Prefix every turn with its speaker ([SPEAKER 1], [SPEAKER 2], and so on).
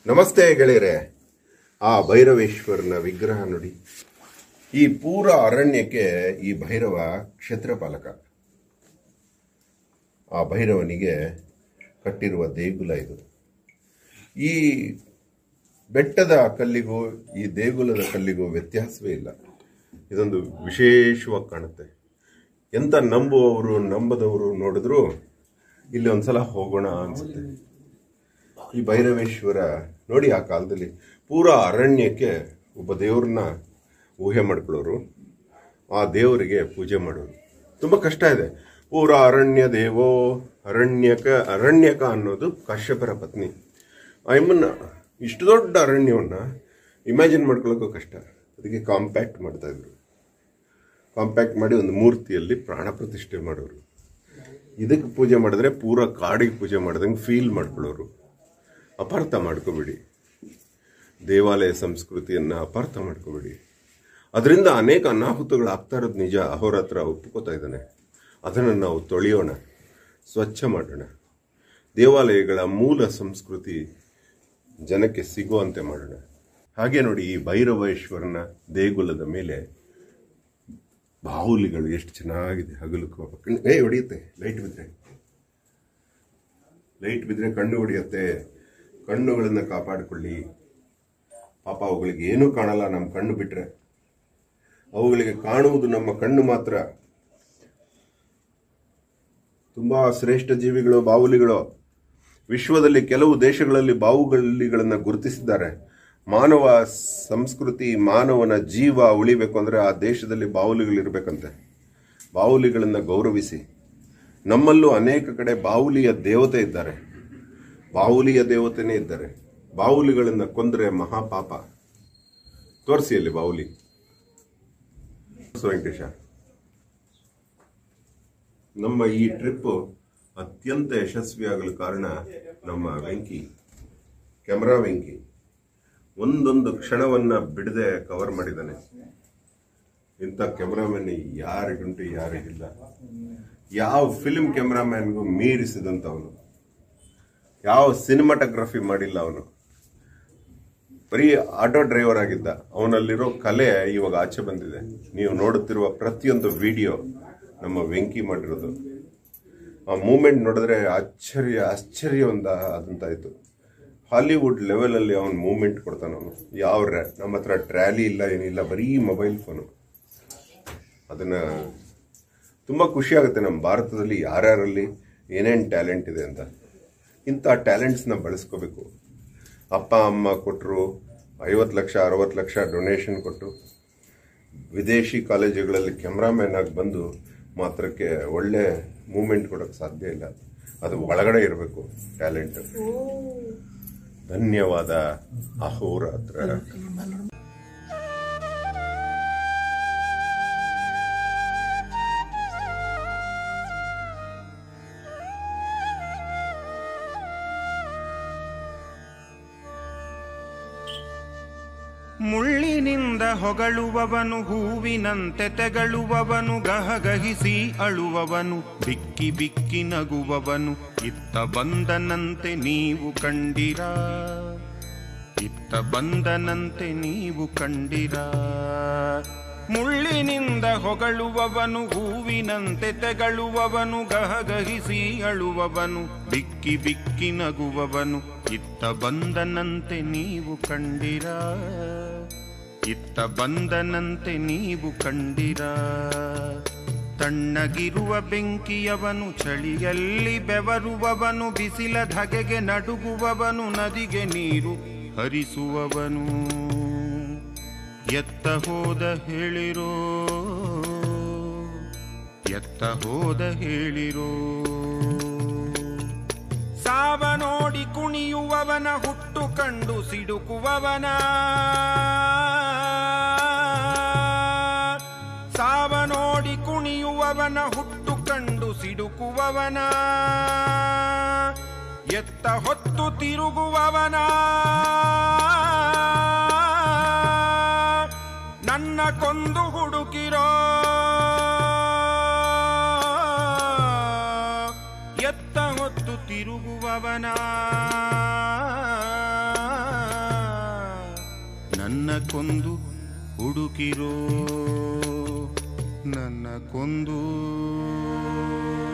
[SPEAKER 1] ನಮಸ್ತೆ ಗೆಳೆಯರೆ ಆ ಭೈರವೇಶ್ವರನ ವಿಗ್ರಹ ನೋಡಿ ಈ ಪೂರ ಅರಣ್ಯಕ್ಕೆ ಈ ಭೈರವ ಕ್ಷೇತ್ರಪಾಲಕ ಆ ಭೈರವನಿಗೆ ಕಟ್ಟಿರುವ ದೇಗುಲ ಇದು ಈ ಬೆಟ್ಟದ ಕಲ್ಲಿಗೂ ಈ ದೇಗುಲದ ಕಲ್ಲಿಗೂ ವ್ಯತ್ಯಾಸವೇ ಇಲ್ಲ ಇದೊಂದು ವಿಶೇಷವಾಗಿ ಕಾಣುತ್ತೆ ಎಂತ ನಂಬುವವರು ನಂಬದವರು ನೋಡಿದ್ರು ಇಲ್ಲಿ ಒಂದ್ಸಲ ಹೋಗೋಣ ಅನ್ಸುತ್ತೆ ಈ ಭೈರವೇಶ್ವರ ನೋಡಿ ಆ ಕಾಲದಲ್ಲಿ ಪೂರಾ ಅರಣ್ಯಕ್ಕೆ ಒಬ್ಬ ದೇವ್ರನ್ನ ಊಹೆ ಮಾಡ್ಕೊಳ್ಳೋರು ಆ ದೇವರಿಗೆ ಪೂಜೆ ಮಾಡೋರು ತುಂಬ ಕಷ್ಟ ಇದೆ ಪೂರ ಅರಣ್ಯ ದೇವೋ ಅರಣ್ಯಕ ಅರಣ್ಯಕ ಅನ್ನೋದು ಕಾಶ್ಯಪರ ಪತ್ನಿ ಆಯಮ್ಮನ್ನ ಇಷ್ಟು ದೊಡ್ಡ ಅರಣ್ಯವನ್ನ ಇಮ್ಯಾಜಿನ್ ಮಾಡ್ಕೊಳ್ಳೋಕ್ಕೂ ಕಷ್ಟ ಅದಕ್ಕೆ ಕಾಂಪ್ಯಾಕ್ಟ್ ಮಾಡ್ತಾ ಇದ್ರು ಕಾಂಪ್ಯಾಕ್ಟ್ ಮಾಡಿ ಒಂದು ಮೂರ್ತಿಯಲ್ಲಿ ಪ್ರಾಣ ಪ್ರತಿಷ್ಠೆ ಮಾಡೋರು ಇದಕ್ಕೆ ಪೂಜೆ ಮಾಡಿದ್ರೆ ಪೂರ ಕಾಡಿಗೆ ಪೂಜೆ ಮಾಡ್ದಂಗೆ ಫೀಲ್ ಮಾಡ್ಕೊಳ್ಳೋರು ಅಪಾರ್ಥ ಮಾಡ್ಕೋಬೇಡಿ ದೇವಾಲಯ ಸಂಸ್ಕೃತಿಯನ್ನು ಅಪಾರ್ಥ ಮಾಡ್ಕೋಬೇಡಿ ಅದರಿಂದ ಅನೇಕ ಅನಾಹುತಗಳು ಆಗ್ತಾ ಇರೋದು ನಿಜ ಅಹೋರಾತ್ರ ಒಪ್ಕೋತಾ ಇದ್ದಾನೆ ಅದನ್ನು ನಾವು ತೊಳೆಯೋಣ ಸ್ವಚ್ಛ ಮಾಡೋಣ ದೇವಾಲಯಗಳ ಮೂಲ ಸಂಸ್ಕೃತಿ ಜನಕ್ಕೆ ಸಿಗುವಂತೆ ಮಾಡೋಣ ಹಾಗೆ ನೋಡಿ ಈ ಭೈರವೇಶ್ವರನ ದೇಗುಲದ ಮೇಲೆ ಬಾಹುಲಿಗಳು ಎಷ್ಟು ಚೆನ್ನಾಗಿದೆ ಹಗಲಕ್ಕೂ ಕಣ್ಣು ಏ ಹೊಡೆಯುತ್ತೆ ಲೈಟ್ ಬಿದ್ದರೆ ಲೈಟ್ ಬಿದ್ದರೆ ಕಣ್ಣು ಹೊಡೆಯುತ್ತೆ ಕಣ್ಣುಗಳನ್ನ ಕಾಪಾಡಿಕೊಳ್ಳಿ ಪಾಪ ಅವುಗಳಿಗೆ ಏನೂ ಕಾಣಲ್ಲ ನಮ್ಮ ಕಣ್ಣು ಬಿಟ್ರೆ ಅವುಗಳಿಗೆ ಕಾಣುವುದು ನಮ್ಮ ಕಣ್ಣು ಮಾತ್ರ ತುಂಬಾ ಶ್ರೇಷ್ಠ ಜೀವಿಗಳು ಬಾವುಲಿಗಳು ವಿಶ್ವದಲ್ಲಿ ಕೆಲವು ದೇಶಗಳಲ್ಲಿ ಬಾವುಗಳಿಗಳನ್ನ ಗುರುತಿಸಿದ್ದಾರೆ ಮಾನವ ಸಂಸ್ಕೃತಿ ಮಾನವನ ಜೀವ ಉಳಿಬೇಕು ಅಂದ್ರೆ ಆ ದೇಶದಲ್ಲಿ ಬಾವುಲಿಗಳಿರ್ಬೇಕಂತೆ ಬಾವುಲಿಗಳನ್ನ ಗೌರವಿಸಿ ನಮ್ಮಲ್ಲೂ ಅನೇಕ ಕಡೆ ಬಾವುಲಿಯ ದೇವತೆ ಇದ್ದಾರೆ ಬಾವುಲಿಯ ದೇವತೆನೇ ಇದ್ದಾರೆ ಬಾವುಲಿಗಳನ್ನ ಕೊಂದ್ರೆ ಮಹಾಪಾಪ ತೋರಿಸಿ ಅಲ್ಲಿ ಬಾವುಲಿ ತೋರ್ಸು ವೆಂಕಟೇಶ ನಮ್ಮ ಈ ಟ್ರಿಪ್ ಅತ್ಯಂತ ಯಶಸ್ವಿಯಾಗಲು ಕಾರಣ ನಮ್ಮ ವೆಂಕಿ ಕ್ಯಾಮರಾ ವೆಂಕಿ ಒಂದೊಂದು ಕ್ಷಣವನ್ನ ಬಿಡದೆ ಕವರ್ ಮಾಡಿದ್ದಾನೆ ಇಂಥ ಕ್ಯಾಮರಾಮನ್ ಯಾರಿಗುಂಟು ಯಾರಿಗಿಲ್ಲ ಯಾವ ಫಿಲ್ಮ್ ಕ್ಯಾಮರಾಮ್ಯಾನ್ಗೂ ಮೀರಿಸಿದಂಥವನು ಯಾವ ಸಿನಿಮಾಟೋಗ್ರಫಿ ಮಾಡಿಲ್ಲ ಅವನು ಬರೀ ಆಟೋ ಡ್ರೈವರ್ ಆಗಿದ್ದ ಅವನಲ್ಲಿರೋ ಕಲೆ ಇವಾಗ ಆಚೆ ಬಂದಿದೆ ನೀವು ನೋಡುತ್ತಿರುವ ಪ್ರತಿಯೊಂದು ವಿಡಿಯೋ ನಮ್ಮ ವೆಂಕಿ ಮಾಡಿರೋದು ಆ ಮೂಮೆಂಟ್ ನೋಡಿದ್ರೆ ಆಶ್ಚರ್ಯ ಆಶ್ಚರ್ಯ ಒಂದ ಆದಂತಾಯ್ತು ಹಾಲಿವುಡ್ ಲೆವೆಲಲ್ಲಿ ಅವನು ಮೂಮೆಂಟ್ ಕೊಡ್ತಾನ ಅವನು ಯಾವ ರ್ಯಾ ನಮ್ಮ ಹತ್ರ ಟ್ರ್ಯಾಲಿ ಇಲ್ಲ ಏನಿಲ್ಲ ಬರೀ ಮೊಬೈಲ್ ಫೋನು ಅದನ್ನ ತುಂಬ ಖುಷಿ ಆಗುತ್ತೆ ನಮ್ಮ ಭಾರತದಲ್ಲಿ ಯಾರ್ಯಾರಲ್ಲಿ ಏನೇನು ಟ್ಯಾಲೆಂಟ್ ಇದೆ ಅಂತ ಇಂಥ ಟ್ಯಾಲೆಂಟ್ಸ್ನ ಬಳಸ್ಕೋಬೇಕು ಅಪ್ಪ ಅಮ್ಮ ಕೊಟ್ಟರು ಐವತ್ತು ಲಕ್ಷ ಅರವತ್ತು ಲಕ್ಷ ಡೊನೇಷನ್ ಕೊಟ್ಟು ವಿದೇಶಿ ಕಾಲೇಜುಗಳಲ್ಲಿ ಕ್ಯಾಮ್ರಾಮ್ಯಾನ್ ಆಗಿ ಬಂದು ಮಾತ್ರಕ್ಕೆ ಒಳ್ಳೆ ಮೂಮೆಂಟ್ ಕೊಡೋಕ್ಕೆ ಸಾಧ್ಯ ಇಲ್ಲ ಅದು ಒಳಗಡೆ ಇರಬೇಕು ಟ್ಯಾಲೆಂಟ್ ಧನ್ಯವಾದ ಅಹೋರಾತ್ರ
[SPEAKER 2] ಮುಳ್ಳಿನಿಂದ ಹೊಗಳುವವನು ಹೂವಿನಂತೆ ತೆಗಳುವವನು ಗಹಗಹಿಸಿ ಅಳುವವನು ಬಿಕ್ಕಿ ಬಿಕ್ಕಿ ನಗುವವನು ಇತ್ತ ಬಂದನಂತೆ ನೀವು ಕಂಡಿರ ಇತ್ತ ಬಂದನಂತೆ ನೀವು ಕಂಡಿರ ಮುಳ್ಳಿನಿಂದ ಹೊಗಳುವವನು ಹೂವಿನಂತೆ ತೆಗಳುವವನು ಗಹಗಹಿಸಿ ಅಳುವವನು ಬಿಕ್ಕಿ ಬಿಕ್ಕಿ ನಗುವವನು ಇತ್ತ ಬಂದನಂತೆ ನೀವು ಕಂಡಿರ ಇತ್ತ ಬಂದನಂತೆ ನೀವು ಕಂಡಿರ ತಣ್ಣಗಿರುವ ಬೆಂಕಿಯವನು ಚಳಿಯಲ್ಲಿ ಬೆವರುವವನು ಬಿಸಿಲ ಧಗೆಗೆ ನಡುಗುವವನು ನದಿಗೆ ನೀರು ಹರಿಸುವವನು ಎತ್ತ ಹೋದ ಹೇಳಿರೋ ಎತ್ತ ಹೋದ ಹೇಳಿರೋ ಸಾವ ನೋಡಿ ಕುಣಿಯುವವನ ಹುಟ್ಟು ಕಂಡು ಸಿಡುಕುವವನ ಸಾವ ನೋಡಿ ಕುಣಿಯುವವನ ಹುಟ್ಟು ಕಂಡು ಸಿಡುಕುವವನ ಎತ್ತ ಹೊತ್ತು ತಿರುಗುವವನ ನನ್ನ ಕೊಂದು ಹುಡುಕಿರೋ ಎತ್ತ ಹೊತ್ತು ತಿರುಗುವವನ ನನ್ನ ಕೊಂದು ಹುಡುಕಿರೋ ನನ್ನ ಕೊಂದು